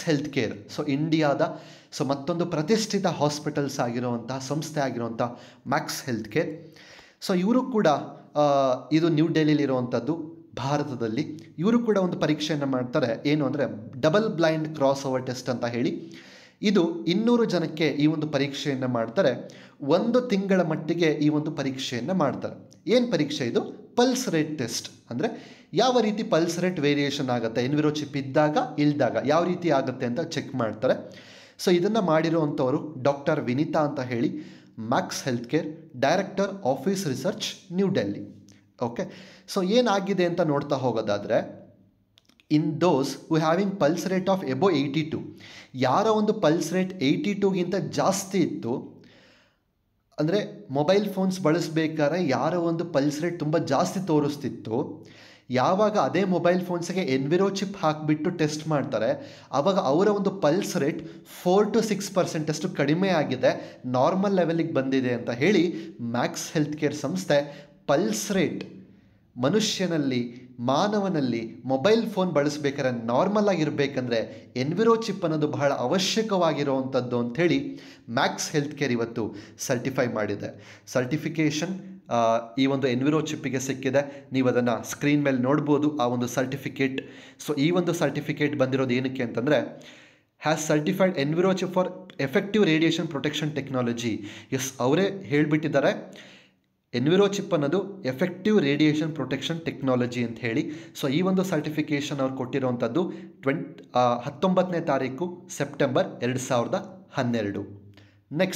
health care so ಇಂಡಿಯಾದ so ಮತ್ತೊಂದು ಪ್ರತಿಷ್ಠಿತ ಹಾಸ್ಪಿಟಲ್ಸ್ ಆಗಿರುವಂತಹ ಸಂಸ್ಥೆ ಆಗಿರುವಂಥ ಮ್ಯಾಕ್ಸ್ ಹೆಲ್ತ್ ಕೇರ್ ಸೊ ಇವರು ಕೂಡ ಆ, ಇದು ನ್ಯೂ ಡೆಲ್ಲಿಲಿರುವಂಥದ್ದು ಭಾರತದಲ್ಲಿ ಇವರು ಕೂಡ ಒಂದು ಪರೀಕ್ಷೆಯನ್ನು ಮಾಡ್ತಾರೆ ಏನು ಅಂದರೆ double blind cross over test ಅಂತ ಹೇಳಿ ಇದು ಇನ್ನೂರು ಜನಕ್ಕೆ ಈ ಒಂದು ಪರೀಕ್ಷೆಯನ್ನು ಮಾಡ್ತಾರೆ ಒಂದು ತಿಂಗಳ ಮಟ್ಟಿಗೆ ಈ ಒಂದು ಪರೀಕ್ಷೆಯನ್ನು ಮಾಡ್ತಾರೆ ಏನು ಪರೀಕ್ಷೆ ಇದು ಪಲ್ಸ್ ರೇಟ್ ಟೆಸ್ಟ್ ಅಂದರೆ ಯಾವ ರೀತಿ ಪಲ್ಸ್ ರೇಟ್ ವೇರಿಯೇಷನ್ ಆಗುತ್ತೆ ಎನ್ವಿರೋ ಚಿಪ್ ಇದ್ದಾಗ ಇಲ್ದಾಗ ಯಾವ ರೀತಿ ಆಗುತ್ತೆ ಅಂತ ಚೆಕ್ ಮಾಡ್ತಾರೆ ಸೊ ಇದನ್ನು ಮಾಡಿರುವಂಥವರು ಡಾಕ್ಟರ್ ವಿನಿತಾ ಅಂತ ಹೇಳಿ Max Health Care director office research New Delhi okay so ಏನಾಗಿದೆ ಅಂತ ನೋಡ್ತಾ ಹೋಗೋದಾದರೆ in those who having pulse rate of above eighty two ಯಾರ ಒಂದು ಪಲ್ಸ್ ರೇಟ್ ಏಯ್ಟಿ ಟೂಗಿಂತ ಜಾಸ್ತಿ ಇತ್ತು ಅಂದರೆ ಮೊಬೈಲ್ ಫೋನ್ಸ್ ಬಳಸಬೇಕಾದ್ರೆ ಯಾರ ಒಂದು ಪಲ್ಸ್ ರೇಟ್ ತುಂಬ ಜಾಸ್ತಿ ತೋರಿಸ್ತಿತ್ತು ಯಾವಾಗ ಅದೇ ಮೊಬೈಲ್ ಫೋನ್ಸ್ಗೆ ಎನ್ವಿರೋ ಚಿಪ್ ಹಾಕಿಬಿಟ್ಟು ಟೆಸ್ಟ್ ಮಾಡ್ತಾರೆ ಆವಾಗ ಅವರ ಒಂದು pulse rate four to six ಪರ್ಸೆಂಟಷ್ಟು ಕಡಿಮೆ ಆಗಿದೆ ನಾರ್ಮಲ್ ಲೆವೆಲಿಗೆ ಬಂದಿದೆ ಅಂತ ಹೇಳಿ ಮ್ಯಾಕ್ಸ್ ಹೆಲ್ತ್ ಕೇರ್ ಸಂಸ್ಥೆ ಪಲ್ಸ್ ರೇಟ್ ಮನುಷ್ಯನಲ್ಲಿ ಮಾನವನಲ್ಲಿ ಮೊಬೈಲ್ ಫೋನ್ ಬಳಸಬೇಕಾದ್ರೆ ನಾರ್ಮಲ್ ಆಗಿರಬೇಕಂದ್ರೆ ಎನ್ವಿರೋ ಚಿಪ್ ಅನ್ನೋದು ಬಹಳ ಅವಶ್ಯಕವಾಗಿರುವಂಥದ್ದು ಅಂಥೇಳಿ ಮ್ಯಾಕ್ಸ್ ಹೆಲ್ತ್ ಕೇರ್ ಇವತ್ತು ಸರ್ಟಿಫೈ ಮಾಡಿದೆ ಸರ್ಟಿಫಿಕೇಷನ್ ಈ ಒಂದು ಎನ್ವಿರೋ ಚಿಪ್ಪಿಗೆ ಸಿಕ್ಕಿದೆ ನೀವು ಅದನ್ನು ಸ್ಕ್ರೀನ್ ಮೇಲೆ ನೋಡ್ಬೋದು ಆ ಒಂದು ಸರ್ಟಿಫಿಕೇಟ್ ಸೊ ಈ ಒಂದು ಸರ್ಟಿಫಿಕೇಟ್ ಬಂದಿರೋದು ಏನಕ್ಕೆ ಅಂತಂದರೆ has certified Enviro chip for effective radiation protection technology ಎಸ್ ಅವರೇ ಹೇಳಿಬಿಟ್ಟಿದ್ದಾರೆ ಎನ್ವಿರೋ ಚಿಪ್ ಅನ್ನೋದು ಎಫೆಕ್ಟಿವ್ ರೇಡಿಯೇಷನ್ ಪ್ರೊಟೆಕ್ಷನ್ ಟೆಕ್ನಾಲಜಿ ಅಂತ ಹೇಳಿ ಸೊ ಈ ಒಂದು ಸರ್ಟಿಫಿಕೇಷನ್ ಅವ್ರು ಕೊಟ್ಟಿರುವಂಥದ್ದು ಟ್ವೆಂಟ್ ಹತ್ತೊಂಬತ್ತನೇ ತಾರೀಕು ಸೆಪ್ಟೆಂಬರ್ ಎರಡು ಸಾವಿರದ ಹನ್ನೆರಡು ನೆಕ್ಸ್ಟ್